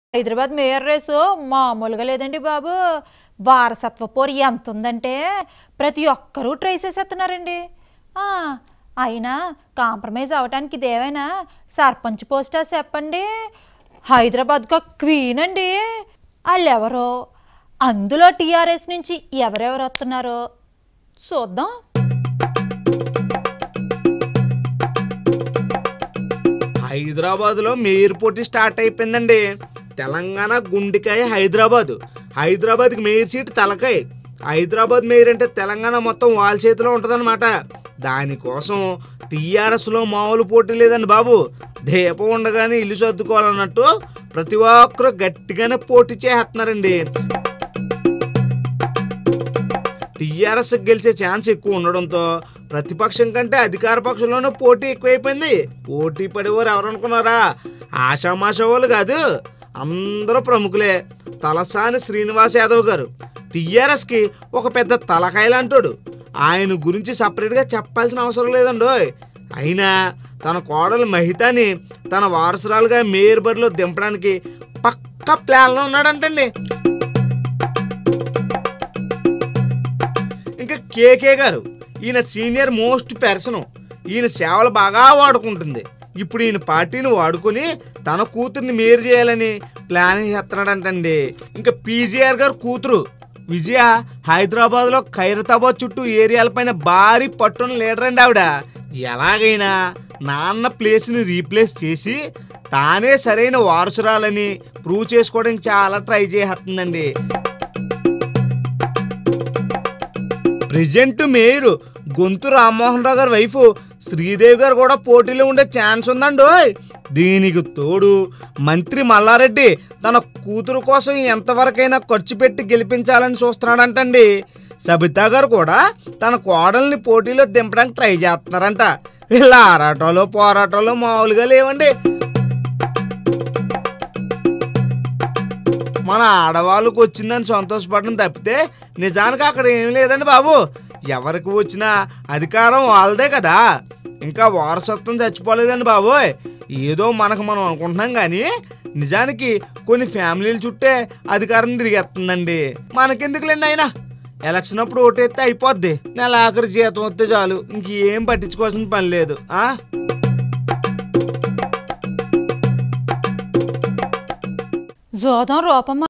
Hyderabad mayor race మామూలుగా లేదండి బాబు వారసత్వ పోరు ఎంత ఉందంటే ప్రతి ఒక్కరూ ట్రై చేసేస్తున్నారండి ఆ, అయినా కాంప్రమైజ్ అవటానికి ఇదేమైనా సర్పంచ్ పోస్టా చెప్పండి హైదరాబాద్గా క్వీన్ అండి వాళ్ళెవరో అందులో టీఆర్ఎస్ నుంచి ఎవరెవరు వస్తున్నారో చూద్దాం హైదరాబాద్లో మేయర్ పోటీ స్టార్ట్ అయిపోయిందండి తెలంగాణ గుండెకాయ హైదరాబాద్ హైదరాబాద్కి మేయర్ సీట్ తలకాయ హైదరాబాద్ మేయర్ అంటే తెలంగాణ మొత్తం వాళ్ళ చేతిలో ఉంటుందన్నమాట దానికోసం టీఆర్ఎస్లో మామూలు పోటీ లేదండి బాబు దీపం ఉండగానే ఇల్లు సర్దుకోవాలన్నట్టు ప్రతి ఒక్కరు గట్టిగానే పోటీ చేస్తున్నారండి టీఆర్ఎస్ గెలిచే ఛాన్స్ ఎక్కువ ఉండడంతో ప్రతిపక్షం కంటే అధికార పక్షంలోనే పోటీ ఎక్కువైపోయింది పోటీ పడేవారు ఎవరు అనుకున్నారా ఆషామాషా వాళ్ళు కాదు అందరూ ప్రముఖులే తలసాని శ్రీనివాస్ యాదవ్ గారు టీఆర్ఎస్కి ఒక పెద్ద తలకాయలంటాడు ఆయన గురించి సపరేట్గా చెప్పాల్సిన అవసరం లేదండో అయినా తన కోడలు మహితాని తన వారసురాలుగా మేయర్ బరిలో దింపడానికి పక్క ప్లాన్లో ఉన్నాడంటండి ఇంకా కేకే గారు ఈయన సీనియర్ మోస్ట్ పర్సన్ ఈయన సేవలు బాగా వాడుకుంటుంది ఇప్పుడు ఈయన పార్టీని వాడుకొని తన కూతుర్ని మేరు చేయాలని ప్లాన్ చేస్తున్నాడంటండి ఇంకా పీజీఆర్ గారు కూతురు విజయ హైదరాబాద్లో ఖైరతాబాద్ చుట్టూ ఏరియాలపైన భారీ పట్టున లీడర్ అండి ఆవిడ ఎలాగైనా నాన్న ప్లేస్ని రీప్లేస్ చేసి తానే సరైన వారసురాలని ప్రూవ్ చేసుకోవడానికి చాలా ట్రై చేస్తుందండి ప్రెజెంట్ మేయర్ గొంతు రామ్మోహన్ రావు గారి వైఫ్ శ్రీదేవి గారు కూడా పోటీలో ఉండే ఛాన్స్ ఉందండి ఓయ్. దీనికి తోడు మంత్రి మల్లారెడ్డి తన కూతురు కోసం ఎంతవరకైనా ఖర్చు పెట్టి గెలిపించాలని చూస్తున్నాడంటండి సబితా గారు కూడా తన కోడల్ని పోటీలో దింపడానికి ట్రై చేస్తున్నారంట వీళ్ళ ఆరాటాలు పోరాటాలు మామూలుగా లేవండి మన ఆడవాళ్ళకు వచ్చిందని సంతోషపడడం తప్పితే నిజానికి అక్కడ ఏం లేదండి బాబు ఎవరికి వచ్చినా అధికారం వాళ్ళదే కదా ఇంకా వారసత్వం చచ్చిపోలేదండి బాబు ఏదో మనకు మనం అనుకుంటున్నాం కానీ నిజానికి కొన్ని ఫ్యామిలీల చుట్టే అధికారం తిరిగేస్తుందండి మనకెందుకులేండి అయినా ఎలక్షన్ అప్పుడు ఓటేస్తే అయిపోద్ది నెల ఆఖరి జీతం వస్తే చాలు ఇంకేం పట్టించుకోవాల్సిన పని లేదు ఆ జోదం రూపం